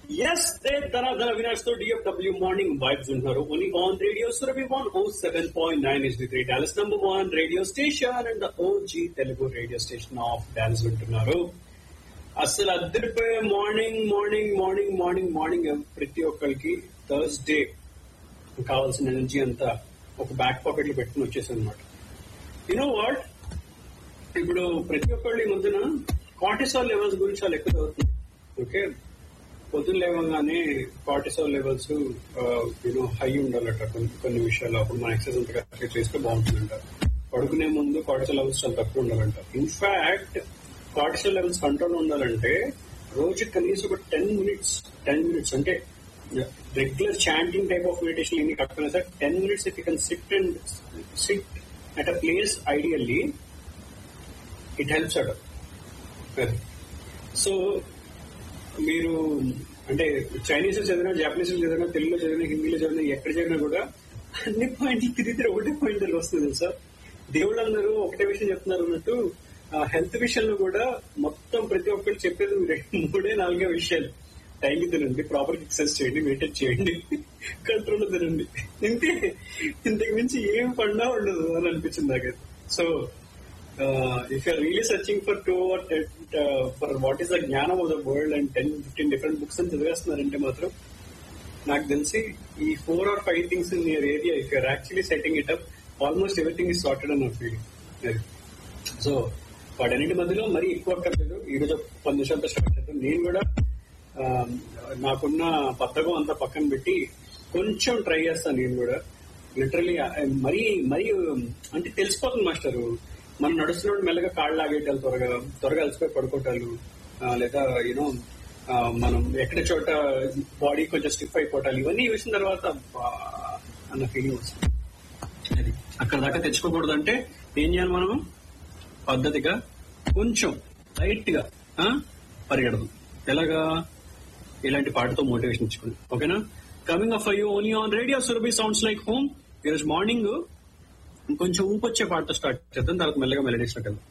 yes they ధనాధన వినాష్ తో DFW morning vibes ఉంటున్నారు only on radio Surabhi one oh seven point nine is the three Dallas number one radio station and OG Telugu radio station of Dallas ఉంటున్నారు అసలు అద్దరిపోయే morning morning morning morning morning ప్రతి ఒక్కరికి Thursday కావాల్సిన energy అంతా ఒక back pocket లో పెట్టుకుని వచ్చేసి అనమాట యూనో వాట్ ఇప్పుడు ప్రతి ఒక్కళ్ళు ఈ మధ్యన కార్టిసాల్ లెవెల్స్ గురించి చాలా ఎక్కువ చదువుతుంది ఓకే పొద్దున్న లేవగానే కార్టిసాల్ లెవెల్స్ యూనో హై ఉండాలట కొన్ని కొన్ని విషయాలు అప్పుడు మన ఎక్సర్సైజ్ అంత కరెక్ట్ చేస్తే బాగుంటుందంట పడుకునే ముందు కార్టిసాల్ లెవెల్స్ చాలా తక్కువ ఉండాలంట ఇన్ఫాక్ట్ కార్టిసాల్ లెవెల్స్ కంట్రోల్ ఉండాలంటే రోజు కనీసం ఒక టెన్ మినిట్స్ టెన్ మినిట్స్ అంటే regular chanting type of meditation ఏమి కాకపోయినా sir ten minutes if you can sit and sit at a place ideally it helps అట సో మీరు అంటే చైనీస్ చదివినా జపనీస్ చదివినా తెలుగులో చదివినా హిందీలో చదివినా ఎక్కడ చదివినా కూడా అన్ని పాయింట్లు తిరిగి తిరిగి ఒకటే పాయింట్ వస్తుంది సార్ దేవుళ్ళందరూ ఒకటే విషయం చెప్తున్నారు అన్నట్టు హెల్త్ విషయంలో కూడా మొత్తం ప్రతి ఒక్కరు చెప్పేది రెండు మూడే నాలుగే విషయాలు టైంకి తినండి ప్రాపర్ ఎక్సర్సైజ్ చేయండి మెయింటైన్ చేయండి కంట్రోల్ తినండి ఇంతే ఇంతకు మించి ఏం పండా ఉండదు అని అనిపించింది నాకు so if you're really searching for to for what is the జ్ఞానం of the world and ten fifteen different books అని చదివేస్తున్నారంటే మాత్రం నాకు తెలిసి ఈ four or five things in your area if you're actually setting it up almost everything is sorted అన్న feeling so వాటన్నిటి మధ్యలో మరీ ఎక్కువ అక్కర్లేదు ఈ రోజు పది నిమిషాలతో స్టార్ట్ చేద్దాం నేను కూడా నాకున్న పథకం అంతా పక్కన పెట్టి కొంచెం ట్రై చేస్తాను నేను కూడా లిటరలీ మరీ మరీ అంటే తెలిసిపోతుంది మాస్టరు మనం నడుస్తున్నప్పుడు మెల్లగా కాళ్ళు లాగేటాలు త్వరగా త్వరగా అలసిపోయి పడుకోవటాలు లేదా యూనో మనం ఎక్కడ చోట బాడీ కొంచెం స్టిఫ్ అయిపోవటాలు ఇవన్నీ చూసిన తర్వాత అన్న ఫీలింగ్ వస్తుంది అది అక్కడ దాకా తెచ్చుకోకూడదు అంటే ఏం చేయాలి మనం పద్ధతిగా కొంచెం లైట్ గా పరిగెడదాం ఎలాగా ఇలాంటి పాటతో మోటివేషన్ ఇచ్చుకుని ఓకేనా coming up you only on radio Surabhi sounds like home ఈరోజు మార్నింగ్ కొంచెం ఊపొచ్చే పాటతో స్టార్ట్ చేద్దాం తర్వాత మెల్లగా మెలడీస్ వెళ్దాం